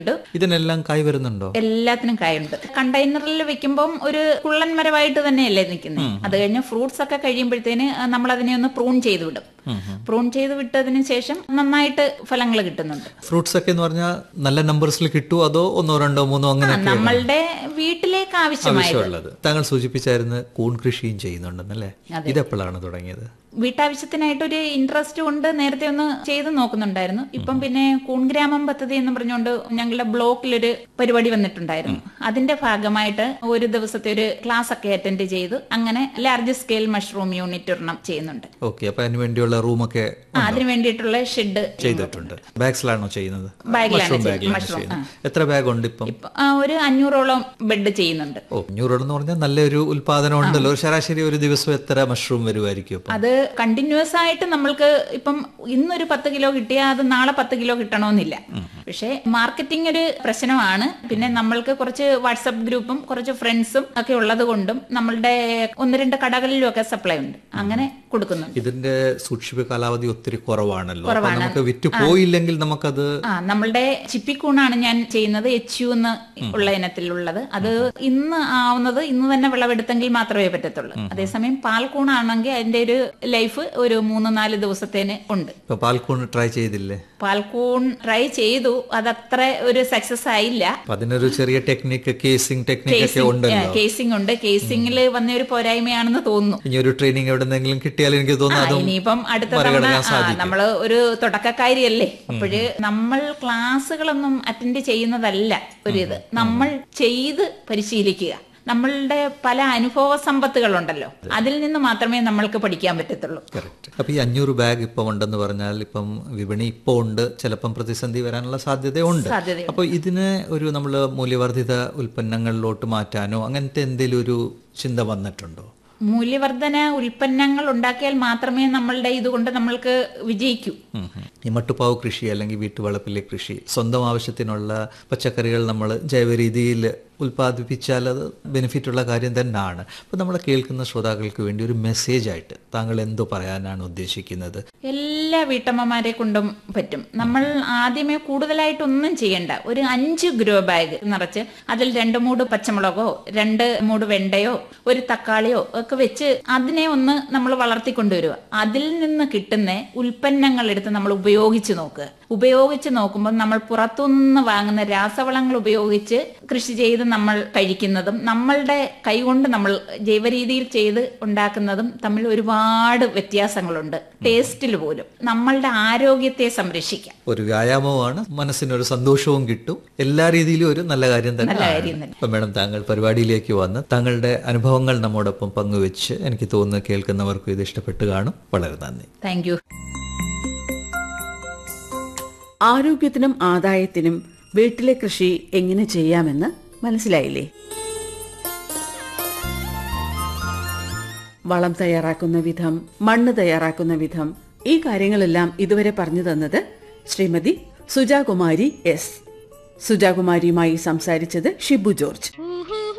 ഉണ്ട് ഇതിനെല്ലാം കായ് വരുന്നുണ്ടോ എല്ലാത്തിനും കായുണ്ട് കണ്ടെയ്നറിൽ വെക്കുമ്പം ഒരു കുള്ളൻ മരമായിട്ട് തന്നെയല്ലേ നിൽക്കുന്നത് അത് കഴിഞ്ഞ് ഫ്രൂട്ട്സ് ഒക്കെ കഴിയുമ്പോഴത്തേന് നമ്മൾ അതിനെ ഒന്ന് പ്രൂൺ ചെയ്ത് വിടും പ്രൂൺ ചെയ്ത് വിട്ടതിന് ശേഷം നന്നായിട്ട് ഫലങ്ങൾ കിട്ടുന്നുണ്ട് ഫ്രൂട്ട്സ് ഒക്കെ എന്ന് പറഞ്ഞാൽ നല്ല നമ്പേഴ്സിൽ കിട്ടുമോ അതോ ഒന്നോ രണ്ടോ മൂന്നോ അങ്ങനെ നമ്മളുടെ വീട്ടിലേക്ക് ആവശ്യമായത് ആവശ്യമുള്ളത് താങ്കൾ സൂചിപ്പിച്ചായിരുന്നു കൂൺ കൃഷിയും ചെയ്യുന്നുണ്ടെന്നല്ലേ ഇതെപ്പോഴാണ് തുടങ്ങിയത് വീട്ടാവശ്യത്തിനായിട്ട് ഒരു ഇൻട്രസ്റ്റ് കൊണ്ട് നേരത്തെ ഒന്ന് ചെയ്ത് നോക്കുന്നുണ്ടായിരുന്നു ഇപ്പം പിന്നെ കൂൺഗ്രാമം പദ്ധതി എന്ന് പറഞ്ഞുകൊണ്ട് ഞങ്ങളുടെ ബ്ലോക്കിലൊരു പരിപാടി വന്നിട്ടുണ്ടായിരുന്നു അതിന്റെ ഭാഗമായിട്ട് ഒരു ദിവസത്തെ ഒരു ക്ലാസ് ഒക്കെ അറ്റൻഡ് ചെയ്ത് അങ്ങനെ ലാർജ് സ്കെയിൽ മഷ്റൂം യൂണിറ്റ് ഒരെണ്ണം ചെയ്യുന്നുണ്ട് ഓക്കെ അപ്പൊ അതിന് വേണ്ടിയുള്ള റൂമൊക്കെ ആ, അതിന് വേണ്ടിയിട്ടുള്ള ഷെഡ് ചെയ്തിട്ടുണ്ട് ബാഗ്സിലാണോ ചെയ്യുന്നത് ബാഗിലാണ് മഷ്റൂം ചെയ്യുന്നത്. ബാഗിലാണ് മഷ്റൂം, ചെയ്യുന്നത് എത്ര ബാഗ് ഉണ്ട് ഇപ്പം ഒരു അഞ്ഞൂറോളം ബെഡ് ചെയ്യുന്നുണ്ട് ഓ അഞ്ഞൂറ് എന്ന് പറഞ്ഞാൽ നല്ലൊരു ഉൽപാദനം ഉണ്ടല്ലോ ശരാശരി ഒരു ദിവസം എത്ര മഷ്റൂം വരുമായിരിക്കും അപ്പം അത് കണ്ടിന്യൂസ് ആയിട്ട് നമ്മൾക്ക് ഇപ്പം ഇന്നൊരു പത്ത് കിലോ കിട്ടിയാൽ അത് നാളെ പത്ത് കിലോ കിട്ടണമെന്നില്ല പക്ഷേ മാർക്കറ്റിംഗ് ഒരു പ്രശ്നമാണ് പിന്നെ നമ്മൾക്ക് കുറച്ച് വാട്സപ്പ് ഗ്രൂപ്പും കുറച്ച് ഫ്രണ്ട്സും ഒക്കെ ഉള്ളത് കൊണ്ടും നമ്മളുടെ ഒന്ന് രണ്ട് കടകളിലും ഒക്കെ സപ്ലൈ ഉണ്ട് അങ്ങനെ കൊടുക്കുന്നുണ്ട് ഇതിന്റെ സൂക്ഷിപ്പ് കാലാവധി ഒത്തിരി കുറവാണല്ലോ അപ്പൊ നമുക്ക് വിറ്റ് പോയില്ലെങ്കിൽ നമുക്കത് ആ നമ്മളുടെ ചിപ്പിക്കൂണാണ് ഞാൻ ചെയ്യുന്നത് എച്ച് യു എന്ന് ഉള്ള ഇനത്തിലുള്ളത് അത് ഇന്ന് ആവുന്നത് ഇന്ന് തന്നെ വിളവെടുത്തെങ്കിൽ മാത്രമേ പറ്റത്തുള്ളൂ അതേസമയം പാൽക്കൂണാണെങ്കിൽ അതിന്റെ ഒരു ലൈഫ് ഒരു മൂന്ന് നാല് ദിവസത്തേന് ഉണ്ട് ഇപ്പൊ പാൽക്കൂൺ ട്രൈ ചെയ്തില്ലേ പാൽക്കൂൺ ട്രൈ ചെയ്തു അതത്ര ഒരു സക്സസ് ആയില്ല അപ്പൊ അതിനൊരു ചെറിയ ടെക്നിക്ക് കേസിംഗ് ടെക്നിക്ക് ഒക്കെ ഉണ്ടല്ലോ കേസിംഗ് ഉണ്ട് കേസിംഗിൽ വന്ന ഒരു പോരായ്മയാണെന്ന് തോന്നുന്നു ഇനി ഒരു ട്രെയിനിങ് എവിടെന്നെങ്കിലും കിട്ടിയാൽ എനിക്ക് ആ, തോന്നുന്നു അതും ഇനിയിപ്പം അടുത്ത തവണ മറികടക്കാൻ ആ, സാധിക്കും നമ്മള് ഒരു തുടക്കക്കാരിയല്ലേ അപ്പോഴ് നമ്മൾ ക്ലാസ്സുകളൊന്നും അറ്റൻഡ് ചെയ്യുന്നതല്ല ഒരു ഇത് നമ്മൾ ചെയ്ത് പരിശീലിക്കുക നമ്മളുടെ പല അനുഭവ സമ്പത്തുകളുണ്ടല്ലോ അതിൽ നിന്ന് മാത്രമേ നമ്മൾക്ക് പഠിക്കാൻ പറ്റത്തുള്ളൂ കറക്റ്റ് അപ്പൊ ഈ അഞ്ഞൂറ് ബാഗ് ഇപ്പം ഉണ്ടെന്ന് പറഞ്ഞാൽ ഇപ്പം വിപണി ഇപ്പോൾ ഉണ്ട് ചിലപ്പം പ്രതിസന്ധി വരാനുള്ള സാധ്യതയുണ്ട് സാധ്യത അപ്പോൾ ഇതിനെ ഒരു നമ്മൾ മൂല്യവർദ്ധിത ഉൽപ്പന്നങ്ങളിലോട്ട് മാറ്റാനോ അങ്ങനത്തെ എന്തെങ്കിലും ഒരു ചിന്ത വന്നിട്ടുണ്ടോ മൂല്യവർദ്ധന ഉൽപ്പന്നങ്ങൾ ഉണ്ടാക്കിയാൽ മാത്രമേ നമ്മളുടെ ഇതുകൊണ്ട് നമ്മൾക്ക് വിജയിക്കൂ ഉം ഉം. ഈ മട്ടുപ്പാവ് കൃഷി അല്ലെങ്കിൽ വീട്ടുവളപ്പിലെ കൃഷി സ്വന്തം ആവശ്യത്തിനുള്ള പച്ചക്കറികൾ നമ്മൾ ജൈവ രീതിയിൽ ഉൽപ്പാദിപ്പിച്ചാൽ അത് ബെനിഫിറ്റ് ഉള്ള കാര്യം തന്നെയാണ് അപ്പോൾ നമ്മൾ കേൾക്കുന്ന ശ്രോതാക്കൾക്ക് വേണ്ടി ഒരു മെസ്സേജ് ആയിട്ട് താങ്കൾ എന്തോ പറയാനാണ് ഉദ്ദേശിക്കുന്നത് എല്ലാ വീട്ടമ്മമാരെ കൊണ്ടും പറ്റും നമ്മൾ ആദ്യമേ കൂടുതലായിട്ടൊന്നും ചെയ്യണ്ട ഒരു അഞ്ച് ഗ്രോ ബാഗ് നിറച്ച് അതിൽ രണ്ട് മൂട് പച്ചമുളകോ രണ്ട് മൂട് വെണ്ടയോ ഒരു തക്കാളിയോ ഒക്കെ വെച്ച് അതിനെ ഒന്ന് നമ്മൾ വളർത്തിക്കൊണ്ടുവരിക അതിൽ നിന്ന് കിട്ടുന്ന ഉൽപ്പന്നങ്ങൾ എടുത്ത് നമ്മൾ ഉപയോഗിച്ച് നോക്കുക ഉപയോഗിച്ച് നോക്കുമ്പോൾ നമ്മൾ പുറത്തുനിന്ന് വാങ്ങുന്ന രാസവളങ്ങൾ ഉപയോഗിച്ച് കൃഷി ചെയ്ത് നമ്മൾ കഴിക്കുന്നതും നമ്മളുടെ കൈകൊണ്ട് നമ്മൾ ജൈവരീതിയിൽ ചെയ്ത് ഉണ്ടാക്കുന്നതും തമ്മിൽ ഒരുപാട് വ്യത്യാസങ്ങളുണ്ട് ടേസ്റ്റിൽ പോലും നമ്മളുടെ ആരോഗ്യത്തെ സംരക്ഷിക്കാം ഒരു വ്യായാമമാണ് മനസ്സിനൊരു സന്തോഷവും കിട്ടും എല്ലാ രീതിയിലും ഒരു നല്ല കാര്യം തന്നെ നല്ല കാര്യം തന്നെ. അപ്പം മേഡം താങ്കൾ പരിപാടിയിലേക്ക് വന്ന് താങ്കളുടെ അനുഭവങ്ങൾ നമ്മോടൊപ്പം പങ്കുവെച്ച് എനിക്ക് തോന്നുന്നു കേൾക്കുന്നവർക്കും ഇത് ഇഷ്ടപ്പെട്ട് കാണും വളരെ നന്ദി താങ്ക് യു ആരോഗ്യത്തിനും ആദായത്തിനും വീട്ടിലെ കൃഷി എങ്ങനെ ചെയ്യാമെന്ന് മനസ്സിലായില്ലേ വളം തയ്യാറാക്കുന്ന വിധം മണ്ണ് തയ്യാറാക്കുന്ന വിധം ഈ കാര്യങ്ങളെല്ലാം ഇതുവരെ പറഞ്ഞു തന്നത് ശ്രീമതി സുജാകുമാരി എസ് സുജാകുമാരിയുമായി സംസാരിച്ചത് ഷിബു ജോർജ്